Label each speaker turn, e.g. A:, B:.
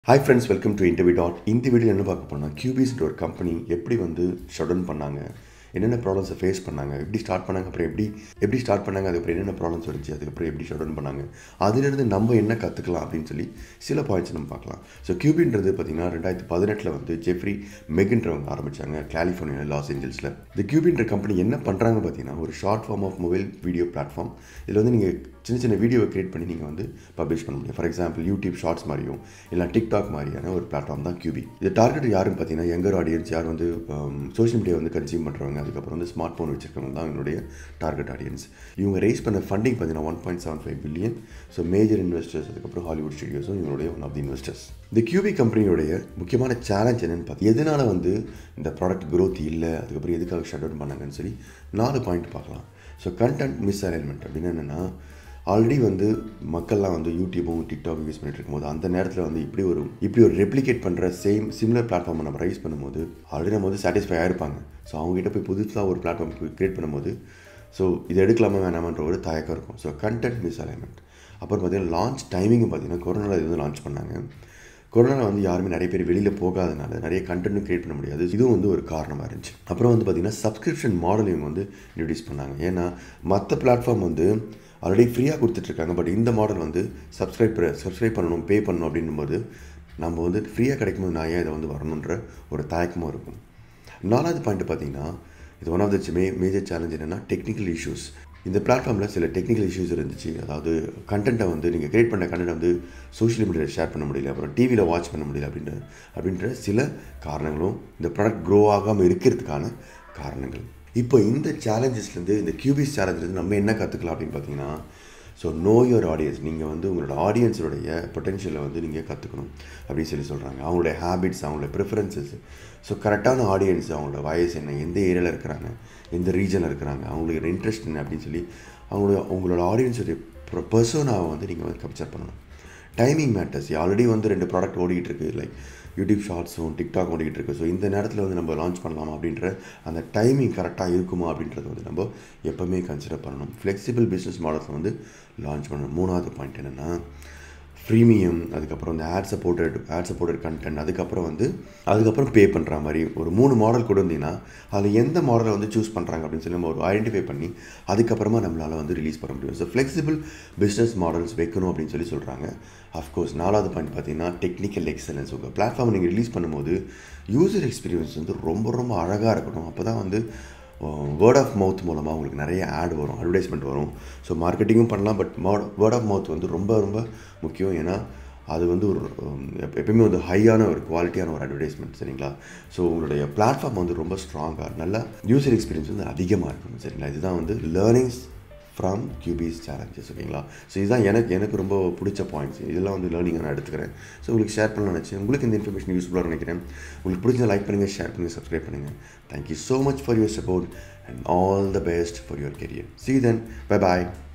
A: hi friends welcome to interview dot இந்த வீடியோ என்ன பார்க்க போனால் கியூபிஸ்ன்ற ஒரு கம்பெனி எப்படி வந்து ஷட் டவுன் பண்ணாங்க என்னென்ன ப்ராப்ளம்ஸை ஃபேஸ் பண்ணாங்க எப்படி ஸ்டார்ட் பண்ணாங்க அப்புறம் எப்படி எப்படி ஸ்டார்ட் பண்ணாங்க அதுக்கப்புறம் என்னென்ன ப்ராப்ளம்ஸ் வந்துச்சு அதுக்கப்புறம் எப்படி ஷட் டவுன் பண்ணாங்க அதுலேருந்து நம்ம என்ன கற்றுக்கலாம் அப்படின்னு சொல்லி சில பாயிண்ட்ஸ் நம்ம பார்க்கலாம் ஸோ கியூபின்றது பார்த்தீங்கன்னா ரெண்டாயிரத்தி பதினெட்டில் வந்து ஜெஃப்ரி மெகின்றவங்க ஆரம்பித்தாங்க கலிஃபோர்னியா லாஸ் ஏஞ்சல்ஸில் இந்த கியூபின்ற கம்பெனி என்ன பண்ணுறாங்க பார்த்தீங்கன்னா ஒரு short form of mobile video platform இதில் வந்து நீங்கள் சின்ன சின்ன வீடியோவை கிரியேட் பண்ணி நீங்கள் வந்து பப்ளிஷ் பண்ண முடியும் ஃபார் எக்ஸாம்பிள் யூடியூப் ஷார்ட்ஸ் மாதிரியும் இல்லை டிக்டாக் மாதிரியான ஒரு பிளாட்ஃபார்ம் தான் கியூபி இது டார்கெட் யாருன்னு பார்த்தீங்கன்னா யங்கர் ஆடியன்ஸ் யார் வந்து சோஷியல் மீடியா வந்து கன்சியூம் பண்ணுறவங்க அதுக்கப்புறம் வந்து ஸ்மார்ட் ஃபோன் வச்சிருக்கவங்க தான் என்னுடைய டார்கெட் ஆடியன்ஸ் இவங்க ரைஸ் பண்ண ஃபண்டிங் பார்த்தீங்கன்னா one point seven five billion so major investors அதுக்கப்புறம் ஹாலிவுட் ஸ்டுடியோஸும் இவங்களுடைய ஒன் ஆஃப் தி இன்வெஸ்டர்ஸ் இந்த கியூபி கம்பெனியோடைய முக்கியமான சேலஞ்ச் என்னென்னு பார்த்து எதனால் வந்து இந்த ப்ராடக்ட் க்ரோத் இல்லை அதுக்கப்புறம் எதுக்காக ஷட் டவுன் பண்ணாங்கன்னு சொல்லி நாலு பாயிண்ட் பார்க்கலாம் ஸோ கண்டென்ட் மிஸ் அலைன்மெண்ட் அப்படின்னு என்னென்னா ஆல்ரெடி வந்து மக்கள்லாம் வந்து யூடியூப்பும் டிக்டாக் யூஸ் பண்ணிட்டு இருக்கும்போது அந்த நேரத்தில் வந்து இப்படி ஒரு இப்படி ஒரு ரெப்ளிகேட் பண்ணுற சேம் சிமிலர் பிளாட்ஃபார்மை நம்ம ரைஸ் பண்ணும்போது ஆல்ரெடி நம்ம வந்து சாட்டிஸ்ஃபை ஆகிருப்பாங்க ஸோ அவங்ககிட்ட போய் புதுசாக ஒரு பிளாட்ஃபார்ம் க்ரியேட் பண்ணும்போது ஸோ இது எடுக்கலாமா வேணாமன்ற ஒரு தயக்கம் இருக்கும் ஸோ கண்டென்ட் மிஸ் அலைன்மெண்ட் அப்புறம் பார்த்தீங்கன்னா லான்ச் டைமிங்கும் பார்த்தீங்கன்னா கொரோனாவில் இது வந்து லான்ச் பண்ணாங்க கொரோனா வந்து யாருமே நிறைய பேர் வெளியில் போகாதனால நிறைய கண்டென்ட்டும் க்ரியேட் பண்ண முடியாது இதுவும் வந்து ஒரு காரணமாக இருந்துச்சு அப்புறம் வந்து பார்த்திங்கன்னா சப்ஸ்கிரிப்ஷன் மாடல் இவங்க வந்து இன்ட்ரடியூஸ் பண்ணாங்க ஏன்னா மற்ற பிளாட்ஃபார்ம் வந்து ஆல்ரெடி ஃப்ரீயாக கொடுத்துட்ருக்காங்க பட் இந்த மாடல் வந்து சப்ஸ்கிரைப் சப்ஸ்கிரைப் பண்ணணும் பே பண்ணணும் அப்படின்னும்போது நம்ம வந்து ஃப்ரீயாக கிடைக்கும்போது நான் ஏன் இதை வந்து வரணுன்ற ஒரு தயக்கமாக இருக்கும் நாலாவது பாயிண்ட் பார்த்தீங்கன்னா இது one of the may major challenge என்னென்னா டெக்னிக்கல் இஷ்யூஸ் இந்த பிளாட்ஃபார்மில் சில டெக்னிக்கல் இஷ்யூஸ் இருந்துச்சு அதாவது கண்டென்ட்டை வந்து நீங்கள் கிரியேட் பண்ண கண்டென்ட் வந்து சோஷியல் மீடியாவில் ஷேர் பண்ண முடியல அப்புறம் டிவியில் வாட்ச் பண்ண முடியல அப்படின்ற அப்படின்ற சில காரணங்களும் இந்த ப்ராடக்ட் க்ரோ ஆகாமல் இருக்கிறதுக்கான காரணங்கள் இப்போ இந்த சேலஞ்சஸ்லேருந்து இந்த கியூபிஸ் சேலஞ்சிலேருந்து நம்ம என்ன கற்றுக்கலாம் அப்படின்னு பார்த்தீங்கன்னா ஸோ நோ யுவர் ஆடியன்ஸ் நீங்கள் வந்து உங்களோட ஆடியன்ஸோடைய பொட்டென்ஷியலை வந்து நீங்கள் கற்றுக்கணும் அப்படின்னு சொல்லி சொல்கிறாங்க அவங்களுடைய ஹேபிட்ஸ் அவங்களோட ப்ரிஃபரன்சஸ் ஸோ கரெக்டான ஆடியன்ஸ் அவங்களோட வயசு என்ன எந்த ஏரியாவில் இருக்கிறாங்க எந்த ரீஜனில் இருக்கிறாங்க அவங்களுக்கு இன்ட்ரெஸ்ட் என்ன அப்படின்னு சொல்லி அவங்களோட உங்களோட ஆடியன்ஸுடைய பர்சனாவை வந்து நீங்கள் வந்து கப்சர் பண்ணணும் டைமிங் மேட்டர்ஸ் ஆல்ரெடி வந்து ரெண்டு ப்ராடக்ட் ஓடிக்கிட்டு இருக்குது லைக் யூடியூப் ஷார்ட்ஸும் டிக்டாக் ஓடிக்கிட்டு இருக்குது ஸோ இந்த நேரத்தில் வந்து நம்ம லான்ச் பண்ணலாமா அப்படின்ற அந்த டைமிங் கரெக்டாக இருக்குமா அப்படின்றத வந்து நம்ம எப்போவுமே கன்சிடர் பண்ணணும் ஃப்ளெக்சிபிள் பிஸ்னஸ் மாடல்ஸை வந்து லான்ச் பண்ணணும் மூணாவது பாயிண்ட் என்னென்னா ப்ரீமியம் அதுக்கப்புறம் இந்த ad supported ad supported content அதுக்கப்புறம் வந்து அதுக்கப்புறம் பே பண்ணுற மாதிரி ஒரு மூணு மாடல் கொண்டு வந்தீங்கன்னா அதில் எந்த மாடலை வந்து சூஸ் பண்ணுறாங்க அப்படின்னு சொல்லி நம்ம ஒரு ஐடென்டிஃபை பண்ணி அதுக்கப்புறமா நம்மளால் வந்து ரிலீஸ் பண்ண முடியும் ஸோ ஃப்ளெக்சிபிள் பிஸ்னஸ் மாடல்ஸ் வைக்கணும் அப்படின்னு சொல்லி சொல்கிறாங்க அஃப்கோர்ஸ் நாலாவது பாயிண்ட் பார்த்தீங்கன்னா டெக்னிக்கல் எக்ஸலன்ஸ் உங்கள் பிளாட்ஃபார்ம் நீங்கள் ரிலீஸ் பண்ணும்போது யூசர் எக்ஸ்பீரியன்ஸ் வந்து ரொம்ப ரொம்ப அழகாக இருக்கணும் அப்போ தான் வந்து வேர்ட் ஆஃப் மவுத் மூலமாக உங்களுக்கு நிறைய ஆட் வரும் அட்வர்டைஸ்மெண்ட் வரும் ஸோ மார்க்கெட்டிங்கும் பண்ணலாம் பட் வேர்ட் ஆஃப் மவுத் வந்து ரொம்ப ரொம்ப முக்கியம் ஏன்னா அது வந்து ஒரு எப்பயுமே வந்து ஹையான ஒரு குவாலிட்டியான ஒரு அட்வர்டைஸ்மெண்ட் சரிங்களா ஸோ உங்களுடைய பிளாட்ஃபார்ம் வந்து ரொம்ப ஸ்ட்ராங்காக நல்லா யூசர் எக்ஸ்பீரியன்ஸ் வந்து அதிகமாக இருக்கும் சரிங்களா இதுதான் வந்து லேர்னிங்ஸ் ஃப்ரம் கியூபிஸ் சேலஞ்சஸ் ஓகேங்களா ஸோ இதுதான் எனக்கு எனக்கு ரொம்ப பிடிச்ச பாயிண்ட்ஸ் இதெல்லாம் வந்து லேர்னிங் நான் எடுத்துக்கிறேன் ஸோ உங்களுக்கு ஷேர் பண்ணலாம் நினச்சேன் உங்களுக்கு இந்த இன்ஃபர்மேஷன் யூஸ்ஃபுல்லாக நினைக்கிறேன் உங்களுக்கு பிடிச்ச லைக் பண்ணுங்கள் ஷேர் பண்ணுங்கள் சப்ஸ்கிரைப் பண்ணுங்கள் thank you so much for your support and all the best for your career see then bye bye